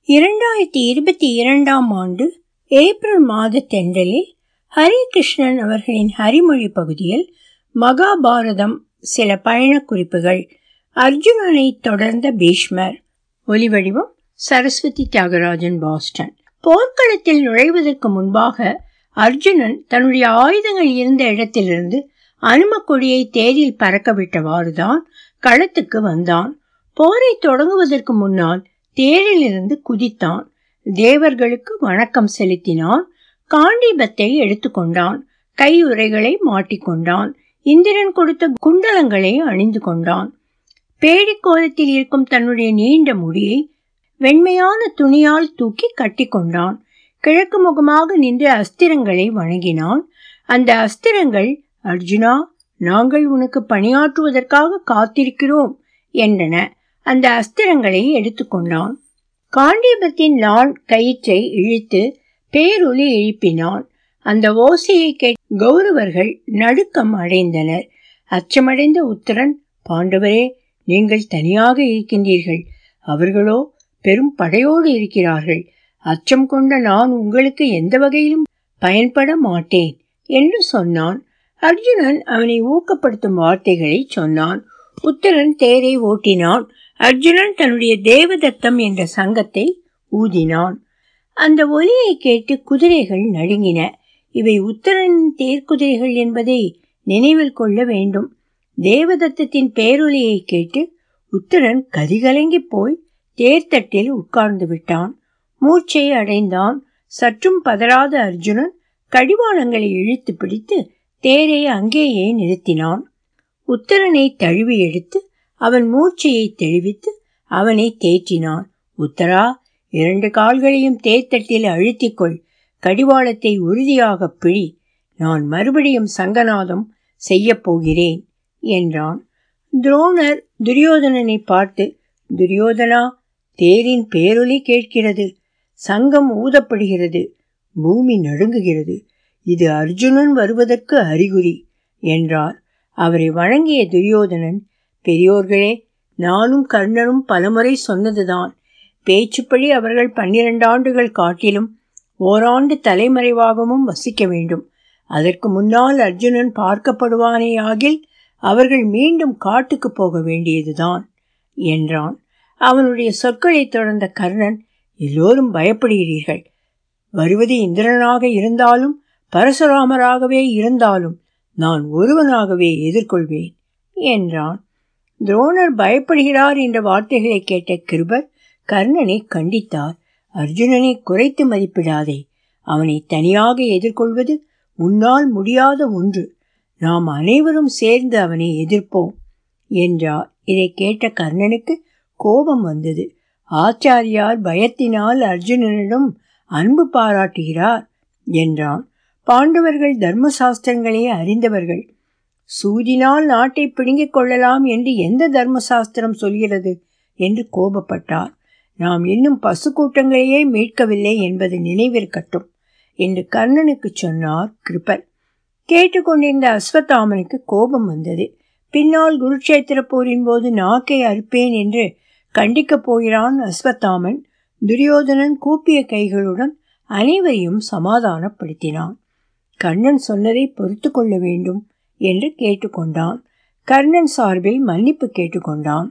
இரண்டாயிரத்தி இருபத்தி இரண்டாம் ஆண்டு ஏப்ரல் மாத தென்றலில் ஹரிகிருஷ்ணன் அவர்களின் ஹரிமொழி பகுதியில் மகாபாரதம் சில பயணக் குறிப்புகள் அர்ஜுனனை தொடர்ந்த பீஷ்மர் ஒலிவடிவம் சரஸ்வதி தியாகராஜன் பாஸ்டன் போர்க்களத்தில் நுழைவதற்கு முன்பாக அர்ஜுனன் தன்னுடைய ஆயுதங்கள் இருந்த இடத்திலிருந்து அனும கொடியை தேரில் பறக்கவிட்டவாறுதான் களத்துக்கு வந்தான் போரை தொடங்குவதற்கு முன்னால் தேரிலிருந்து குதித்தான் தேவர்களுக்கு வணக்கம் செலுத்தினான் காண்டீபத்தை எடுத்துக்கொண்டான் கையுறைகளை மாட்டிக்கொண்டான் இந்திரன் கொடுத்த குண்டலங்களை அணிந்து கொண்டான் பேடிக்கோலத்தில் இருக்கும் தன்னுடைய நீண்ட முடியை வெண்மையான துணியால் தூக்கி கட்டி கொண்டான் கிழக்கு முகமாக நின்று அஸ்திரங்களை வணங்கினான் அந்த அஸ்திரங்கள் அர்ஜுனா நாங்கள் உனக்கு பணியாற்றுவதற்காக காத்திருக்கிறோம் என்றன அந்த அஸ்திரங்களை எடுத்துக்கொண்டான் காண்டீபத்தின் நாள் கயிற்றை இழுத்து பேரொலி எழுப்பினான் அந்த ஓசையை கேட்ட கௌரவர்கள் நடுக்கம் அடைந்தனர் அச்சமடைந்த உத்தரன் பாண்டவரே நீங்கள் தனியாக இருக்கின்றீர்கள் அவர்களோ பெரும் படையோடு இருக்கிறார்கள் அச்சம் கொண்ட நான் உங்களுக்கு எந்த வகையிலும் பயன்பட மாட்டேன் என்று சொன்னான் அர்ஜுனன் அவனை ஊக்கப்படுத்தும் வார்த்தைகளை சொன்னான் உத்தரன் தேரை ஓட்டினான் அர்ஜுனன் தன்னுடைய தேவதத்தம் என்ற சங்கத்தை ஊதினான் அந்த ஒலியை கேட்டு குதிரைகள் நடுங்கின இவை உத்தரன் தேர்க்குதிரைகள் என்பதை நினைவில் கொள்ள வேண்டும் தேவதத்தத்தின் பேரொலியை கேட்டு உத்தரன் கதிகலங்கி போய் தேர்தட்டில் உட்கார்ந்து விட்டான் மூச்சை அடைந்தான் சற்றும் பதறாத அர்ஜுனன் கடிவாளங்களை இழுத்து பிடித்து தேரை அங்கேயே நிறுத்தினான் உத்தரனை தழுவி எடுத்து அவன் மூச்சையை தெளிவித்து அவனை தேற்றினான் உத்தரா இரண்டு கால்களையும் தேர்தட்டில் அழுத்திக்கொள் கடிவாளத்தை உறுதியாக பிழி நான் மறுபடியும் சங்கநாதம் செய்யப் போகிறேன் என்றான் துரோணர் துரியோதனனை பார்த்து துரியோதனா தேரின் பேரொலி கேட்கிறது சங்கம் ஊதப்படுகிறது பூமி நடுங்குகிறது இது அர்ஜுனன் வருவதற்கு அறிகுறி என்றார் அவரை வழங்கிய துரியோதனன் பெரியோர்களே நானும் கர்ணனும் பலமுறை சொன்னதுதான் பேச்சுப்படி அவர்கள் பன்னிரண்டு ஆண்டுகள் காட்டிலும் ஓராண்டு தலைமறைவாகவும் வசிக்க வேண்டும் அதற்கு முன்னால் அர்ஜுனன் பார்க்கப்படுவானே ஆகில் அவர்கள் மீண்டும் காட்டுக்கு போக வேண்டியதுதான் என்றான் அவனுடைய சொற்களை தொடர்ந்த கர்ணன் எல்லோரும் பயப்படுகிறீர்கள் வருவது இந்திரனாக இருந்தாலும் பரசுராமராகவே இருந்தாலும் நான் ஒருவனாகவே எதிர்கொள்வேன் என்றான் துரோணர் பயப்படுகிறார் என்ற வார்த்தைகளை கேட்ட கிருபர் கர்ணனை கண்டித்தார் அர்ஜுனனை குறைத்து மதிப்பிடாதே அவனை தனியாக எதிர்கொள்வது உன்னால் முடியாத ஒன்று நாம் அனைவரும் சேர்ந்து அவனை எதிர்ப்போம் என்றார் இதை கேட்ட கர்ணனுக்கு கோபம் வந்தது ஆச்சாரியார் பயத்தினால் அர்ஜுனனிடம் அன்பு பாராட்டுகிறார் என்றான் பாண்டவர்கள் தர்மசாஸ்திரங்களை அறிந்தவர்கள் சூதினால் நாட்டை பிடுங்கிக் கொள்ளலாம் என்று எந்த தர்மசாஸ்திரம் சொல்கிறது என்று கோபப்பட்டார் நாம் இன்னும் பசு கூட்டங்களையே மீட்கவில்லை என்பது நினைவிருக்கட்டும் என்று கர்ணனுக்கு சொன்னார் கிருப்பர் கேட்டுக்கொண்டிருந்த அஸ்வத்தாமனுக்கு கோபம் வந்தது பின்னால் குருட்சேத்திர போரின் போது நாக்கை அறுப்பேன் என்று கண்டிக்கப் போகிறான் அஸ்வத்தாமன் துரியோதனன் கூப்பிய கைகளுடன் அனைவரையும் சமாதானப்படுத்தினான் கர்ணன் சொன்னதை பொறுத்து கொள்ள வேண்டும் என்று கேட்டுக்கொண்டான் கர்ணன் சார்பில் மன்னிப்பு கேட்டுக்கொண்டான்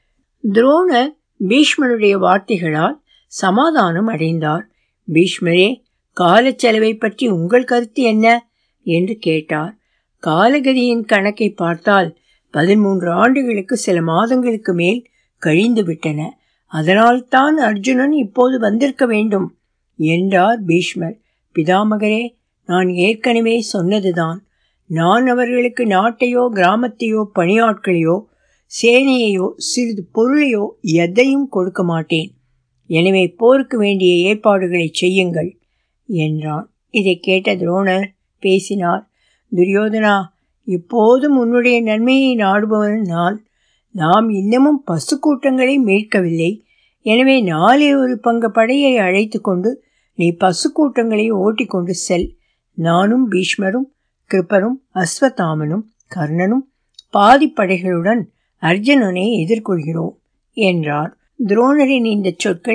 துரோணர் பீஷ்மனுடைய வார்த்தைகளால் சமாதானம் அடைந்தார் பீஷ்மரே காலச்செலவை பற்றி உங்கள் கருத்து என்ன என்று கேட்டார் காலகதியின் கணக்கை பார்த்தால் பதிமூன்று ஆண்டுகளுக்கு சில மாதங்களுக்கு மேல் கழிந்து விட்டன அதனால் தான் அர்ஜுனன் இப்போது வந்திருக்க வேண்டும் என்றார் பீஷ்மர் பிதாமகரே நான் ஏற்கனவே சொன்னதுதான் நான் அவர்களுக்கு நாட்டையோ கிராமத்தையோ பணியாட்களையோ சேனையையோ சிறிது பொருளையோ எதையும் கொடுக்க மாட்டேன் எனவே போருக்கு வேண்டிய ஏற்பாடுகளை செய்யுங்கள் என்றான் இதை கேட்ட துரோணர் பேசினார் துரியோதனா இப்போதும் உன்னுடைய நன்மையை நாடுபவன் நான் நாம் இன்னமும் பசு கூட்டங்களை மீட்கவில்லை எனவே நாளே ஒரு பங்கு படையை அழைத்து கொண்டு நீ பசு கூட்டங்களை ஓட்டிக்கொண்டு செல் நானும் பீஷ்மரும் கிருப்பரும் அஸ்வத்தாமனும் கர்ணனும் பாதிப்படைகளுடன் அர்ஜுனனை எதிர்கொள்கிறோம் என்றார் துரோணரின் இந்த சொற்களை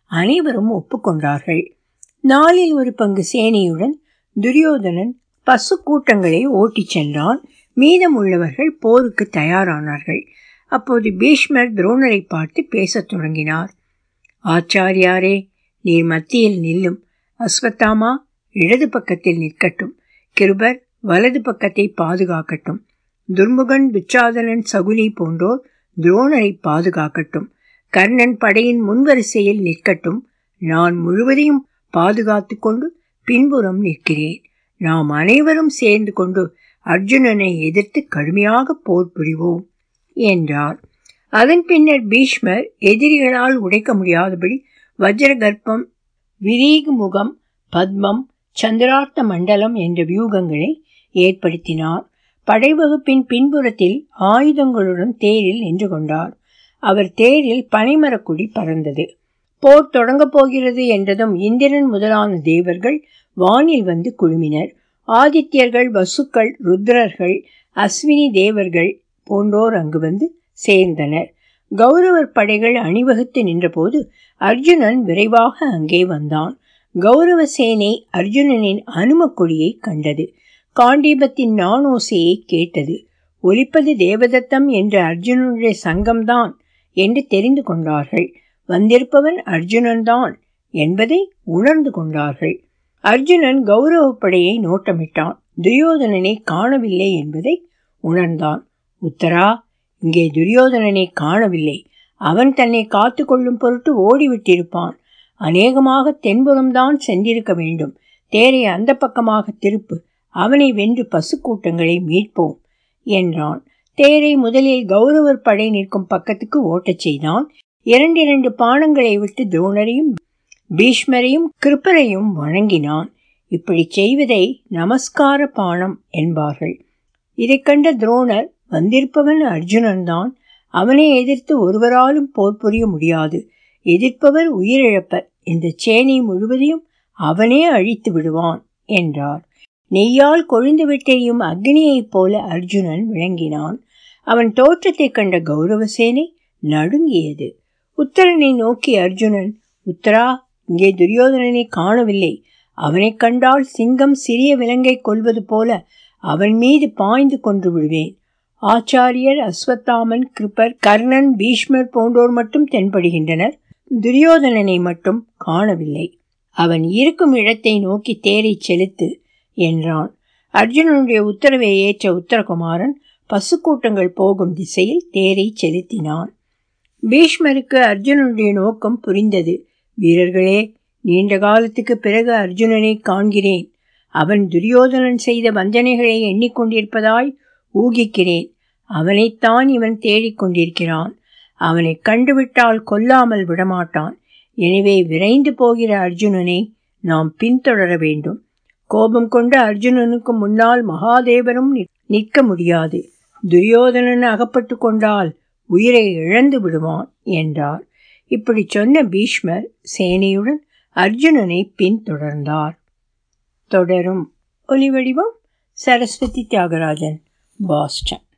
அனைவரும் ஒப்புக்கொண்டார்கள் நாளில் ஒரு பங்கு சேனையுடன் துரியோதனன் பசு கூட்டங்களை ஓட்டிச் சென்றான் மீதம் உள்ளவர்கள் போருக்கு தயாரானார்கள் அப்போது பீஷ்மர் துரோணரை பார்த்து பேசத் தொடங்கினார் ஆச்சாரியாரே நீர் மத்தியில் நில்லும் அஸ்வத்தாமா இடது பக்கத்தில் நிற்கட்டும் கிருபர் வலது பக்கத்தை பாதுகாக்கட்டும் துர்முகன் துச்சாதனன் சகுனி போன்றோர் துரோணரை பாதுகாக்கட்டும் கர்ணன் படையின் முன்வரிசையில் நிற்கட்டும் நான் முழுவதையும் பாதுகாத்து கொண்டு பின்புறம் நிற்கிறேன் நாம் அனைவரும் சேர்ந்து கொண்டு அர்ஜுனனை எதிர்த்து கடுமையாக போர் புரிவோம் என்றார் அதன் பின்னர் பீஷ்மர் எதிரிகளால் உடைக்க முடியாதபடி வஜ்ரகர்ப்பம் விரீகு முகம் பத்மம் சந்திரார்த்த மண்டலம் என்ற வியூகங்களை ஏற்படுத்தினார் படைவகுப்பின் பின்புறத்தில் ஆயுதங்களுடன் தேரில் நின்று கொண்டார் அவர் தேரில் பனைமரக்குடி பறந்தது போர் தொடங்கப் போகிறது என்றதும் இந்திரன் முதலான தேவர்கள் வானில் வந்து குழுமினர் ஆதித்யர்கள் வசுக்கள் ருத்ரர்கள் அஸ்வினி தேவர்கள் போன்றோர் அங்கு வந்து சேர்ந்தனர் கௌரவர் படைகள் அணிவகுத்து நின்றபோது அர்ஜுனன் விரைவாக அங்கே வந்தான் கௌரவ சேனை அர்ஜுனனின் அனும கொடியை கண்டது காண்டீபத்தின் நானோசையை கேட்டது ஒலிப்பது தேவதத்தம் என்ற அர்ஜுனனுடைய சங்கம்தான் என்று தெரிந்து கொண்டார்கள் வந்திருப்பவன் அர்ஜுனன்தான் என்பதை உணர்ந்து கொண்டார்கள் அர்ஜுனன் கௌரவ படையை நோட்டமிட்டான் துரியோதனனை காணவில்லை என்பதை உணர்ந்தான் உத்தரா இங்கே துரியோதனனை காணவில்லை அவன் தன்னை காத்து கொள்ளும் பொருட்டு ஓடிவிட்டிருப்பான் அநேகமாக தென்புறம்தான் சென்றிருக்க வேண்டும் தேரை அந்த பக்கமாக திருப்பு அவனை வென்று பசுக்கூட்டங்களை மீட்போம் என்றான் தேரை முதலில் கௌரவர் படை நிற்கும் பக்கத்துக்கு ஓட்டச் செய்தான் இரண்டிரண்டு பானங்களை விட்டு துரோணரையும் பீஷ்மரையும் கிருப்பரையும் வணங்கினான் இப்படி செய்வதை நமஸ்கார பானம் என்பார்கள் இதை கண்ட துரோணர் வந்திருப்பவன் அர்ஜுனன்தான் அவனை எதிர்த்து ஒருவராலும் போர் புரிய முடியாது எதிர்ப்பவர் உயிரிழப்பர் இந்த சேனை முழுவதையும் அவனே அழித்து விடுவான் என்றார் நெய்யால் கொழுந்து விட்டெறியும் அக்னியைப் போல அர்ஜுனன் விளங்கினான் அவன் தோற்றத்தைக் கண்ட கௌரவசேனை நடுங்கியது உத்தரனை நோக்கி அர்ஜுனன் உத்தரா இங்கே துரியோதனனை காணவில்லை அவனைக் கண்டால் சிங்கம் சிறிய விலங்கை கொள்வது போல அவன் மீது பாய்ந்து கொன்று விடுவேன் ஆச்சாரியர் அஸ்வத்தாமன் கிருப்பர் கர்ணன் பீஷ்மர் போன்றோர் மட்டும் தென்படுகின்றனர் துரியோதனனை மட்டும் காணவில்லை அவன் இருக்கும் இடத்தை நோக்கி தேரை செலுத்து என்றான் அர்ஜுனனுடைய உத்தரவை ஏற்ற உத்தரகுமாரன் பசுக்கூட்டங்கள் போகும் திசையில் தேரை செலுத்தினான் பீஷ்மருக்கு அர்ஜுனனுடைய நோக்கம் புரிந்தது வீரர்களே நீண்ட காலத்துக்கு பிறகு அர்ஜுனனை காண்கிறேன் அவன் துரியோதனன் செய்த வஞ்சனைகளை எண்ணிக்கொண்டிருப்பதாய் ஊகிக்கிறேன் அவனைத்தான் இவன் தேடிக்கொண்டிருக்கிறான் அவனை கண்டுவிட்டால் கொல்லாமல் விடமாட்டான் எனவே விரைந்து போகிற அர்ஜுனனை நாம் பின்தொடர வேண்டும் கோபம் கொண்ட அர்ஜுனனுக்கு முன்னால் மகாதேவரும் நிற்க முடியாது துரியோதனன் அகப்பட்டு கொண்டால் உயிரை இழந்து விடுவான் என்றார் இப்படி சொன்ன பீஷ்மர் சேனையுடன் அர்ஜுனனை பின்தொடர்ந்தார் தொடரும் ஒலிவடிவம் சரஸ்வதி தியாகராஜன் பாஸ்டன்